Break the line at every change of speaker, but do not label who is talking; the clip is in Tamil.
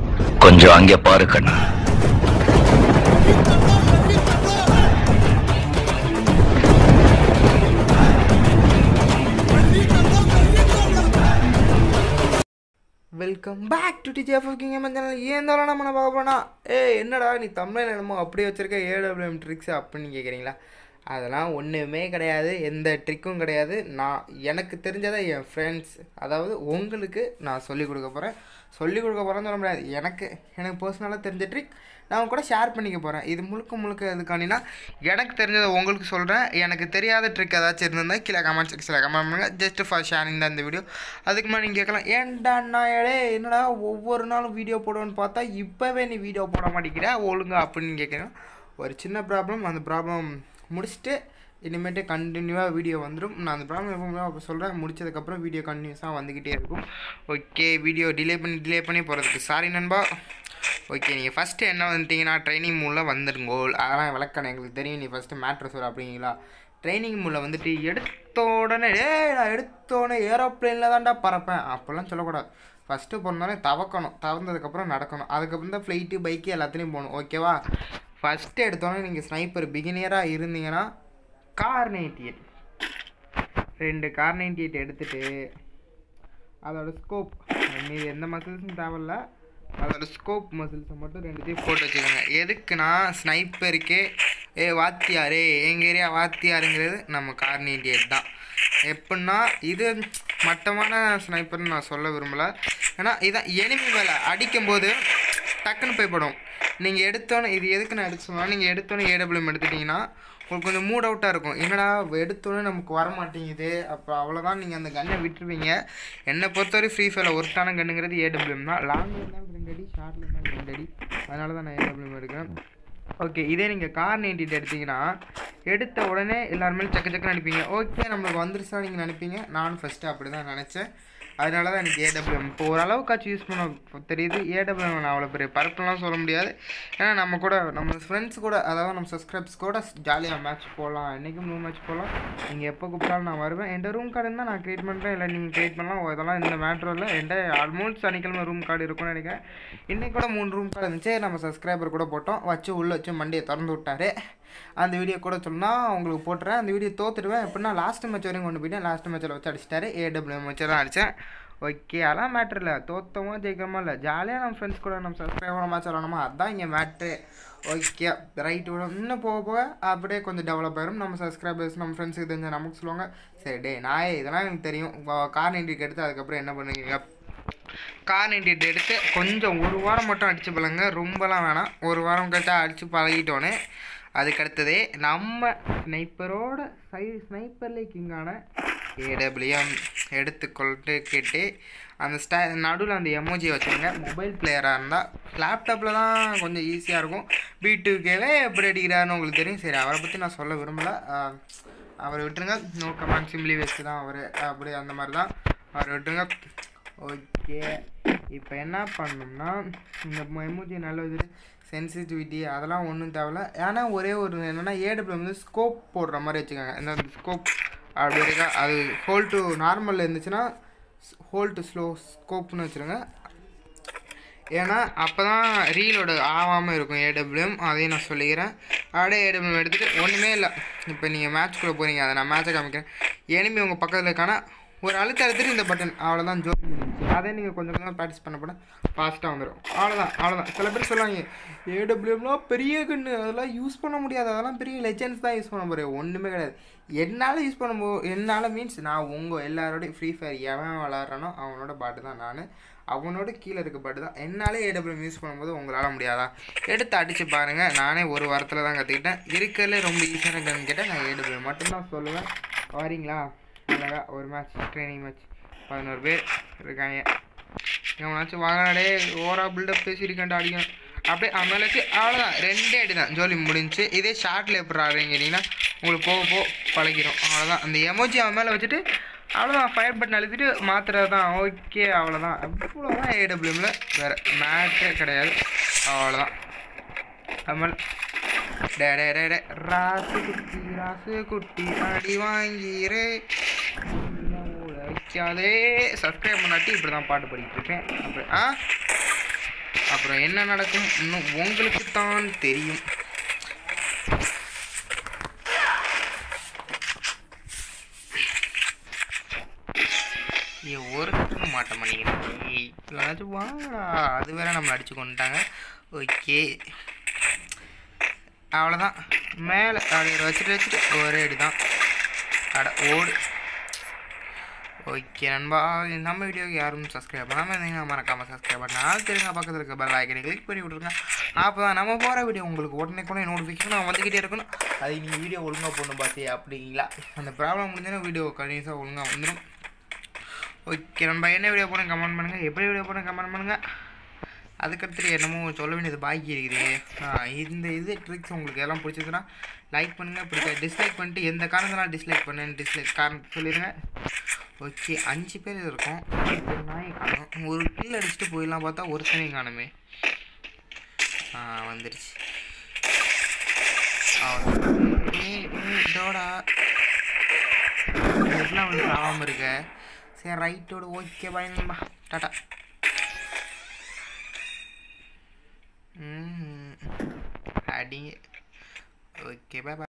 கொஞ்சம் அங்கே பாரு கண்ணா
வெல்கம் பேக் டு டிஜே ஃபுக்கிங் சேனல் ஏன் தானே நம்ம பார்க்க போனா ஏய் என்னடா நீ தமிழில் என்னமோ அப்படியே வச்சிருக்க ஏடபிள்யூஎம் ட்ரிக்ஸ் அப்படின்னு கேட்குறீங்களா அதெல்லாம் ஒன்றுமே கிடையாது எந்த ட்ரிக்கும் கிடையாது நான் எனக்கு தெரிஞ்சதை என் ஃப்ரெண்ட்ஸ் அதாவது உங்களுக்கு நான் சொல்லிக் கொடுக்க போகிறேன் சொல்லிக் கொடுக்க போகிறேன்னு சொல்ல முடியாது எனக்கு எனக்கு பர்சனலாக தெரிஞ்ச ட்ரிக் நான் உங்க கூட ஷேர் பண்ணிக்க போகிறேன் இது முழுக்க முழுக்க எதுக்காண்டினா எனக்கு தெரிஞ்சதை உங்களுக்கு சொல்கிறேன் எனக்கு தெரியாத ட்ரிக் ஏதாச்சும் இருந்திருந்தா கீழே கமெண்ட் செக்ஷனில் கமெண்ட் பண்ணுங்க ஜஸ்ட் ஃபார் ஷேரிங் தான் இந்த வீடியோ அதுக்கு முன்னாடி நீங்கள் கேட்கலாம் ஏன்டா நாயடே என்னடா ஒவ்வொரு நாளும் வீடியோ போடுவேன்னு பார்த்தா இப்போவே நீ வீடியோ போட மாட்டேங்கிற ஒழுங்கா அப்படின்னு கேட்குறேன் ஒரு சின்ன ப்ராப்ளம் அந்த ப்ராப்ளம் முடிச்சுட்டு இனிமேட்டு கண்டினியூவாக வீடியோ வந்துடும் நான் அந்த ப்ராப்ளம் எப்போ அப்போ சொல்கிறேன் முடிச்சதுக்கப்புறம் வீடியோ கண்டினியூஸாக வந்துக்கிட்டே இருக்கும் ஓகே வீடியோ டிலே பண்ணி டிலே பண்ணி போகிறதுக்கு சாரி நண்பா ஓகே நீங்கள் ஃபஸ்ட்டு என்ன வந்துட்டீங்கன்னா ட்ரைனிங் மூலில் வந்துருங்கோ அதெல்லாம் விளக்கணும் எங்களுக்கு தெரியும் நீ ஃபஸ்ட்டு மேட்ரு சொல் அப்படிங்களா ட்ரைனிங் மூலில் வந்துட்டு எடுத்த உடனே ஏய் நான் எடுத்த உடனே ஏரோப்ளேனில் தான்டா பறப்பேன் அப்படிலாம் சொல்லக்கூடாது ஃபஸ்ட்டு போனோடனே தவக்கணும் தவந்ததுக்கப்புறம் நடக்கணும் அதுக்கப்புறம் தான் ஃப்ளைட்டு பைக்கு எல்லாத்துலேயும் போகணும் ஓகேவா ஃபஸ்ட்டு எடுத்தோடனே நீங்கள் ஸ்னைப்பர் பிகினியராக இருந்தீங்கன்னா கார் நைன்டி எயிட் ரெண்டு கார் நைன்டி எயிட் எடுத்துட்டு அதோட ஸ்கோப் மீது எந்த மசில்ஸும் தேவையில்ல அதோட ஸ்கோப் மசில்ஸை மட்டும் ரெண்டுத்தையும் போட்டு வச்சுக்கோங்க எதுக்குன்னா ஸ்னைப்பருக்கே ஏ வாத்தியாரே எங்கள் ஏரியா வாத்தியாருங்கிறது நம்ம கார் நைன்டி எயிட் தான் எப்படின்னா இது மட்டமான ஸ்னைப்பர்னு நான் சொல்ல விரும்பலை ஏன்னா இதான் எனிமி மேலே அடிக்கும்போது டக்குன்னு போய் படும் நீங்கள் எடுத்தோன்னே இது எதுக்கு நான் எடுத்து சொன்னால் நீங்கள் எடுத்தோன்னே ஏடபிள்யூஎம் எடுத்துட்டிங்கன்னா உங்களுக்கு கொஞ்சம் மூட் அவுட்டாக இருக்கும் என்னடா எடுத்தோன்னே நமக்கு வர மாட்டேங்குது அப்போ அவ்வளோதான் நீங்கள் அந்த கன்னை விட்டுருவீங்க என்னை பொறுத்தவரை ஃப்ரீ ஃபயரில் ஒருத்தான கன்னுங்கிறது ஏடபிள்யூஎம் தான் லாங்கில் இருந்தாலும் ரெண்டு அடி ஷார்ட்டில் இருந்தாலும் ரெண்டு அடி அதனால தான் நான் ஏடபிள்யூஎம் எடுக்கிறேன் ஓகே இதே நீங்கள் கார் நைன்டிட்டு எடுத்தீங்கன்னா எடுத்த உடனே எல்லாருமே சக்க சக்கன்னு அனுப்பிங்க ஓகே நம்மளுக்கு வந்துருச்சா நீங்கள் நினைப்பீங்க நானும் ஃபஸ்ட்டு அப்படி தான் நினச்சேன் அதனால தான் எனக்கு ஏடபிள்யூஎம் இப்போ ஓரளவுக்காச்சும் யூஸ் பண்ண தெரியுது ஏடபிள்யூஎம் நான் அவ்வளோ பெரிய பரப்புலாம் சொல்ல முடியாது ஏன்னா நம்ம கூட நம்ம ஃப்ரெண்ட்ஸ் கூட அதாவது நம்ம சப்ஸ்கிரைப்ஸ் கூட ஜாலியாக மேட்ச் போடலாம் என்றைக்கும் மூணு மேட்ச் போடலாம் நீங்கள் எப்போ கூப்பிட்டாலும் நான் வருவேன் என் ரூம் கார்டு இருந்தால் நான் க்ரியேட் பண்ணுறேன் இல்லை நீங்கள் க்ரியேட் பண்ணலாம் இதெல்லாம் இந்த மேட்ரு இல்லை என்கிட்ட ஆல்மோஸ்ட் சனிக்கிழமை ரூம் கார்டு இருக்கும்னு நினைக்கிறேன் இன்றைக்கி கூட மூணு ரூம் கார்டு இருந்துச்சு நம்ம சப்ஸ்கிரைபர் கூட போட்டோம் வச்சு உள்ளே வச்சு மண்டியை திறந்து விட்டாரு அந்த வீடியோ கூட சொன்னால் உங்களுக்கு போட்டுறேன் அந்த வீடியோ தோத்துடுவேன் எப்படின்னா லாஸ்ட் மேட்ச் வரையும் கொண்டு போயிட்டேன் லாஸ்ட் மேட்ச்சில் வச்சு அடிச்சிட்டாரு ஏடபிள்யூஎம் வச்சு தான் அடித்தேன் ஓகே அதெல்லாம் மேட்ரு இல்லை தோத்தமோ ஜெயிக்காமோ இல்லை ஜாலியாக நம்ம ஃப்ரெண்ட்ஸ் கூட நம்ம சப்ஸ்கிரைபர் மேட்ச் விளாடணுமா அதுதான் இங்கே மேட்ரு ஓகே ரைட் விட இன்னும் போக போக அப்படியே கொஞ்சம் டெவலப் ஆயிரும் நம்ம சப்ஸ்கிரைபர்ஸ் நம்ம ஃப்ரெண்ட்ஸுக்கு தெரிஞ்ச நமக்கு சொல்லுவாங்க சரி டே நாயே இதெல்லாம் எனக்கு தெரியும் கார் நைன்டிக்கு எடுத்து அதுக்கப்புறம் என்ன பண்ணுவீங்க கார் நைன்டி எயிட் எடுத்து கொஞ்சம் ஒரு வாரம் மட்டும் அடித்து பழங்க ரொம்பலாம் வேணாம் ஒரு வாரம் கழிச்சா அடித்து பழகிட்டோன்னே அதுக்கடுத்ததே நம்ம ஸ்னைப்பரோட சை ஸ்னைப்பர்லேயே கிங்கான ஏடபிள்யூஎம் எடுத்துக்கொள்ட்டு கேட்டு அந்த ஸ்டா நடுவில் அந்த எமோஜி வச்சுருங்க மொபைல் பிளேயராக இருந்தால் லேப்டாப்பில் தான் கொஞ்சம் ஈஸியாக இருக்கும் பி டூக்கேவே எப்படி அடிக்கிறாருன்னு உங்களுக்கு தெரியும் சரி அவரை பற்றி நான் சொல்ல விரும்பலை அவரை விட்டுருங்க நோ கமாண்ட் சிம்பிளி வேஸ்ட்டு தான் அவர் அப்படி அந்த மாதிரி தான் அவரை விட்டுருங்க ஓகே இப்போ என்ன பண்ணோம்னா இந்த எமோஜி நல்ல இது சென்சிட்டிவிட்டி அதெல்லாம் ஒன்றும் தேவையில்ல ஏன்னா ஒரே ஒரு என்னென்னா ஏடபிள்யூ வந்து ஸ்கோப் போடுற மாதிரி வச்சுக்கோங்க இந்த ஸ்கோப் அப்படி இருக்கா அது ஹோல் டு நார்மலில் இருந்துச்சுன்னா ஹோல் டு ஸ்லோ ஸ்கோப்னு வச்சுருங்க ஏன்னா அப்போ தான் ரீலோட ஆகாமல் இருக்கும் ஏடபிள்யூஎம் அதையும் நான் சொல்லிக்கிறேன் அப்படியே ஏடபிள்யூஎம் எடுத்துகிட்டு ஒன்றுமே இல்லை இப்போ நீங்கள் மேட்ச்குள்ளே போகிறீங்க அதை நான் மேட்சை காமிக்கிறேன் எனிமி உங்கள் பக்கத்தில் இருக்கானா ஒரு அழுத்த அழுத்திட்டு இந்த பட்டன் அவ்வளோதான் ஜோடி முடிஞ்சுச்சு அதே நீங்கள் கொஞ்சம் கொஞ்சம் ப்ராக்டிஸ் பண்ண போட ஃபாஸ்ட்டாக வந்துடும் அவ்வளோதான் அவ்வளோதான் சில பேர் சொல்லுவாங்க ஏடபிள்யூஎம்லாம் பெரிய கன்று அதெல்லாம் யூஸ் பண்ண முடியாது அதெல்லாம் பெரிய லெஜெண்ட்ஸ் தான் யூஸ் பண்ண முடியும் ஒன்றுமே கிடையாது என்னால் யூஸ் பண்ண போ என்னால் மீன்ஸ் நான் உங்கள் எல்லாரோடையும் ஃப்ரீ ஃபயர் எவன் விளாட்றானோ அவனோட பாட்டு தான் நான் அவனோட கீழே இருக்க பாட்டு தான் என்னாலே ஏடபிள்யூஎம் யூஸ் பண்ணும்போது உங்களால் முடியாதா எடுத்து அடித்து பாருங்கள் நானே ஒரு வாரத்தில் தான் கற்றுக்கிட்டேன் இருக்கிறதுலே ரொம்ப ஈஸியான கன் கேட்டால் நான் ஏடபிள்யூஎம் மட்டும்தான் சொல்லுவேன் வரீங்களா அழகா ஒரு மேட்ச் ட்ரைனிங் மேட்ச் பதினோரு பேர் இருக்காங்க எவனாச்சும் வாங்கினாடே ஓவரா பில்டப் பேசியிருக்கேன்டா அடிக்கணும் அப்படியே அவன் மேலே வச்சு அவ்வளோதான் ரெண்டே அடி தான் ஜோலி முடிஞ்சு இதே ஷார்ட்டில் எப்படி ஆடுறீங்க கேட்டிங்கன்னா உங்களுக்கு போக போக பழகிடும் அவ்வளோதான் அந்த எமோஜி அவன் மேலே வச்சுட்டு அவ்வளோதான் ஃபயர் பட்டன் அழுத்திட்டு மாத்துறது தான் ஓகே அவ்வளோதான் அவ்வளோதான் ஏடபிள்யூமில் வேறு மேட்டே கிடையாது அவ்வளோதான் அமல் டே டே டே டே ராசு குட்டி ராசு குட்டி அடி வாங்கிறே வைக்காதே சப்ஸ்கிரைப் பண்ணாட்டி இப்படி தான் பாட்டு படிக்கிட்டு இருக்கேன் அப்படி ஆ அப்போ அப்புறம் என்ன நடக்கும் இன்னும் உங்களுக்கு தான் தெரியும் ஏ ஒருத்தரும் மாட்ட மாட்டேங்கிறேன் ஏதாச்சும் வாங்கடா அது வேற நம்மளை அடிச்சு கொண்டுட்டாங்க ஓகே அவ்வளோதான் மேலே அப்படியே வச்சுட்டு வச்சுட்டு ஒரே அடி தான் அட ஓடு ஓகே நண்பா நம்ம வீடியோக்கு யாரும் சப்ஸ்கிரைப் பண்ணாமல் இருந்தீங்கன்னா மறக்காமல் சப்ஸ்கிரைப் பண்ண ஆள் தெரியுங்க பக்கத்தில் இருக்க பெல் ஐக்கனை கிளிக் பண்ணி விட்ருங்க அப்போ தான் நம்ம போகிற வீடியோ உங்களுக்கு உடனே கூட நோட்டிஃபிகேஷன் வந்துக்கிட்டே இருக்கணும் அது நீங்கள் வீடியோ ஒழுங்காக போடணும் பாத்தி அப்படிங்களா அந்த ப்ராப்ளம் முடிஞ்சுன்னா வீடியோ கண்டினியூஸாக ஒழுங்காக வந்துடும் ஓகே நண்பா என்ன வீடியோ போன கமெண்ட் பண்ணுங்கள் எப்படி வீடியோ போன கமெண்ட் பண்ணுங்கள் அதுக்கடுத்து என்னமோ சொல்ல வேண்டியது பாக்கி இருக்குது ஆ, இந்த இது ட்ரிக்ஸ் உங்களுக்கு எல்லாம் பிடிச்சதுன்னா லைக் பண்ணுங்கள் பிடிக்க டிஸ்லைக் பண்ணிட்டு எந்த காரணத்தினால டிஸ்லைக் பண்ணேன்னு டிஸ்லைக் காரணம் சொல்லிடுங்க ஓகே அஞ்சு பேர் இருக்கோம் ஒரு நாயை காணும் ஒரு கில் அடிச்சுட்டு போயிடலாம் பார்த்தா ஒருத்தனையும் காணுமே ஆ வந்துருச்சு அவ்வளவுதான். ஏய், ஏய், இதோடா எல்லாம் வந்து ஆகாமல் இருக்க சரி ரைட்டோட ஓகே பாய் நண்பா டாட்டா ம் அடிங்க ஓகே பாய்